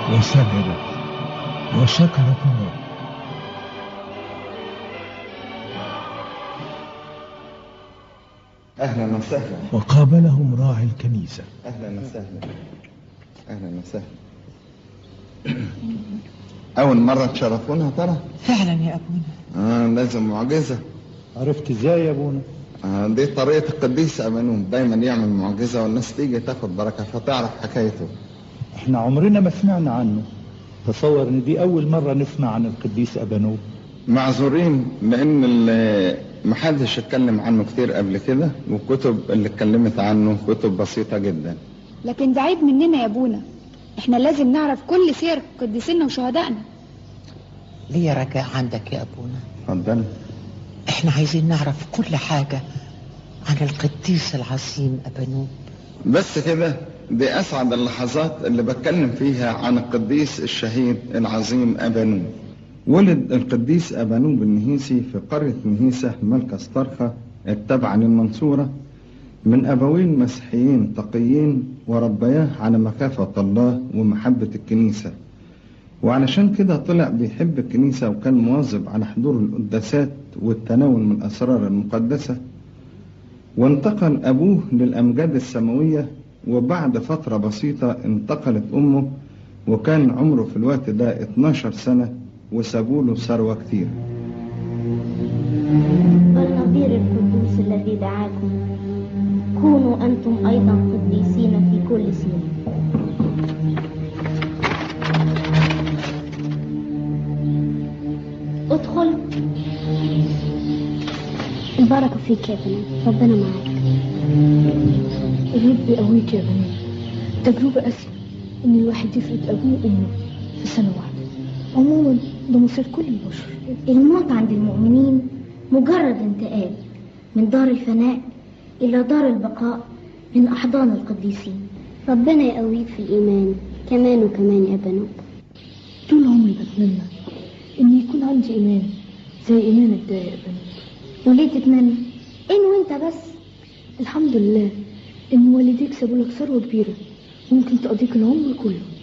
وسجدت وشكرت الله اهلا وسهلا وقابلهم راعي الكنيسة اهلا وسهلا اهلا وسهلا اول مره تشرفونا ترى فعلا يا أبونا آه لازم معجزه عرفت ازاي يا ابونا آه دي طريقه القديس امانون دايما يعمل معجزه والناس تيجي تاخد بركه فتعرف حكايته احنا عمرنا ما سمعنا عنه تصور ان دي اول مرة نسمع عن القديس ابانوب معذورين لان ال- محدش اتكلم عنه كتير قبل كده والكتب اللي اتكلمت عنه كتب بسيطه جدا لكن ده عيب مننا يا ابونا احنا لازم نعرف كل سير قديسنا وشهدائنا ليه رجاء عندك يا أبونا اتفضل احنا عايزين نعرف كل حاجة عن القديس العظيم أبانوب بس كده دي اسعد اللحظات اللي بتكلم فيها عن القديس الشهيد العظيم ابانوب ولد القديس ابانوب النهيسي في قرية نهيسة مركز طرخة التابعة للمنصورة من ابوين مسيحيين تقيين وربياه على مخافة الله ومحبة الكنيسة وعلشان كده طلع بيحب الكنيسة وكان مواظب على حضور القداسات والتناول من الأسرار المقدسة وانتقل أبوه للأمجاد السماوية وبعد فترة بسيطة انتقلت أمه وكان عمره في الوقت ده 12 سنة وسابوا له ثروة كتير والنظير القدوس الذي دعاكم كونوا أنتم أيضا قديسين في كل سير ادخل البركة فيك يا بنات ربنا معاك الرب يقويك يا بني تجربة قاسية إن الواحد يفقد أبوه وأمه في سنة واحدة عموما ده مصير كل البشر الموت عند المؤمنين مجرد انتقال من دار الفناء إلى دار البقاء من أحضان القديسين ربنا يقويك في الإيمان كمان وكمان يا بنوب طول عمري بتمنى إن يكون عندي إيمان زي إيمانك ده يا بني وليه تتمنى إن وانت بس الحمد لله إن والديك سابوا لك ثروة كبيرة ممكن تقضيك العمر كله